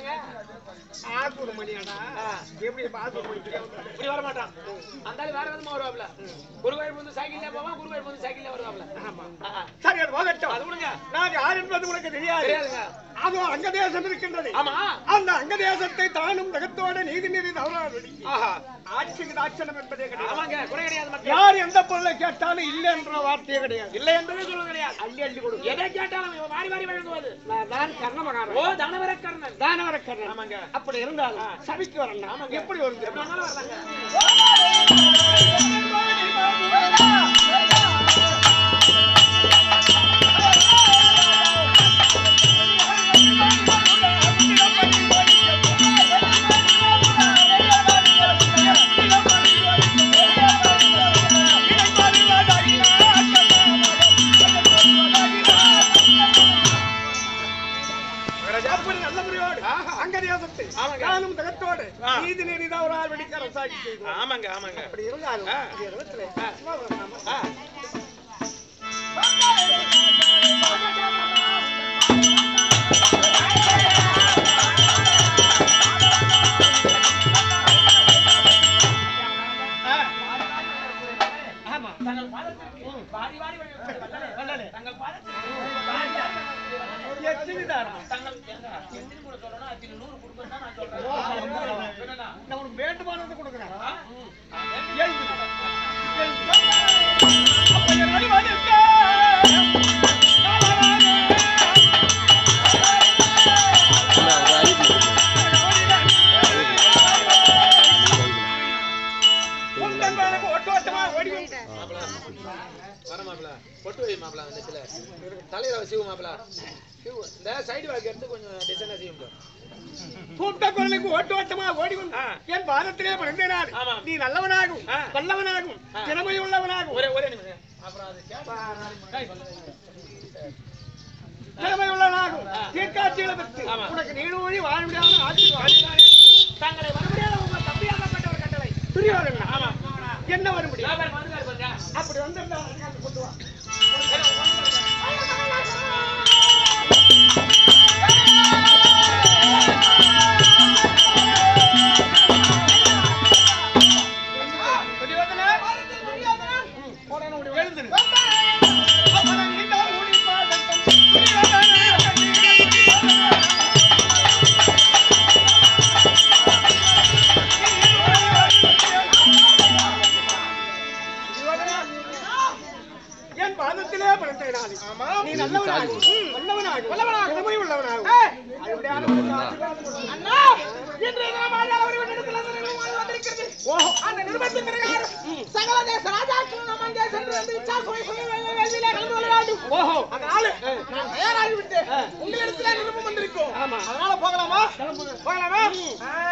மணிங்க ஆத்தூர் மணியாடா எப்படி பாத்தூர் மணி தெரியாம இப்படி வர மாட்டான் அந்த ஆளு வேற விதமா வருவாப்ல குருவாயூர் வந்து சைக்கிள்ல போவான் குருவாயூர் வந்து சைக்கிள்ல வருவாப்ல ஆமா ஆ, ஆ. சரி அது போகட்டும் அது விடுங்க நான் யார் என்பது உனக்கு தெரியாது தெரியாதுங்க அதுவும் அங்க தேசம் இருக்கின்றது ஆமா அந்த அங்க தேசத்தை தானும் தகத்தோட நீதி நீதி தவறாது ஆஹா ஆட்சிக்கு தாட்சணம் என்பதே கிடையாது ஆமாங்க குறை கிடையாது மக்கள் யார் எந்த பொருளை கேட்டாலும் இல்லை என்ற வார்த்தையே கிடையாது இல்லை என்பதே சொல்ல கிடையாது அள்ளி அள்ளி கொடு எதை கேட்டாலும் இவன் வாரி வாரி வழங்குவது நான் தான் கர்ணமகாரன் ஓ தனவர கர்ணன் தானவர கர்ணன் ஆமாங்க அப்படி இருந்தாலும் சபைக்கு வரணும் ஆமாங்க. எப்படி வரும் எப்படி தெரியுமா? வேணாலும் வர்றாங்க அப்படி நல்ல முடிவோடு அங்க தேசத்தை ஆமாங்க. தானும் தகத்தோடு ஆ. நீதி நீதி தவறால் வெடிக்க அரசாட்சி செய்தோம் ஆமாங்க ஆமாங்க அப்படி இருந்தாலும் ஆ. இந்த இடத்துல சும்மா வரலாமா? ஆ. ஆமா தங்கள் பாதத்திற்கு வாரி வாரி வழங்குவது வல்லலே. வல்லலே. தங்கள் பாதத்திற்கு வாரி வாரி வழங்குவது வல்லலே. எத்தனை தாரம் தங்கள் ஏங்க, எத்தனை கூட சொல்லணும் அத்தனை நூறு கொடுப்பேன்னு தான் நான் சொல்றேன் என்னண்ணா? நான் உனக்கு வேண்டுமானதை கொடுக்குறேன் ஆ? எழுது. எழுது. அப்ப என் வழிவகுக்க உந்தன் மேலுக்கு ஒட்டு ஒட்டமா ஓடி வந்து மாப்பிள, வர மாப்பிள. பொட்டு வை மாப்பிள, அந்த நெத்தியில. தலையில வை, சீவு மாப்பிள. சீவு. இந்த சைடு வாக்கு எடுத்து கொஞ்சம் டிசைனா செய்யும் bro. கூப்பிட்ட குரலுக்கு ஓட்டு ஓட்டமா ஓடி வந்து ஆ. என் பாதத்திலே பிறந்தேனார் ஆமாம். நீ நல்லவனாகும் ஆ. வல்லவனாகும் ஆ. திறமை உள்ளவனாகும் ஒரே ஒரே நிமிஷம் அப்புறம் அது கேட்டா திறமை உள்ளவனாகும் ஆ. தீர்க்காட்சியில பெற்று ஆமா. உனக்கு நீடூழி வாழ முடியாத ஆட்சி தங்களை வரமுடியாத உங்கள் தம்பியாகப்பட்ட ஒரு கட்டளை துரியோதனா ஆமா என்ன வர முடியும் வியாபாரம் வந்துருக்காரு பாருங்க. அப்படி வந்திருந்தா உனக்கு கொண்டு வா துரியோதனா ம், உடனே உன்னுடைய எழுந்திரு. அப்பறம் நீண்டால் ஊழி பாதத்தம் துரியோதனா என் பாதத்திலே பிறந்தேனாது நீ நல்லவனாகும் வல்லவனாகும் வல்லவனாகும் திறமை உள்ளவனாகும் அருமையான ஒரு ஆசீர்வாதம் கொடு. அண்ணா இன்றைய தினம் ஆண்டாள் அவர்கள் வீட்டிற்கு வந்து வந்திருக்கிறது. ஓஹோ அந்த நிருபத்தின் பிரகாரம் சகல தேச ராஜாக்களும் நம்ம அங்கே சென்று வந்து இச்சாசுவை சுய வேள்வியிலே கலந்து கொள்ள வேண்டும். ஓஹோ அதனால நான் தயாராகிவிட்டேன் உங்களிடத்துல நிருபம் வந்திருக்கோம் ஆமா அதனால போகலாமா கிளம்புங்க போகலாமா ஆ.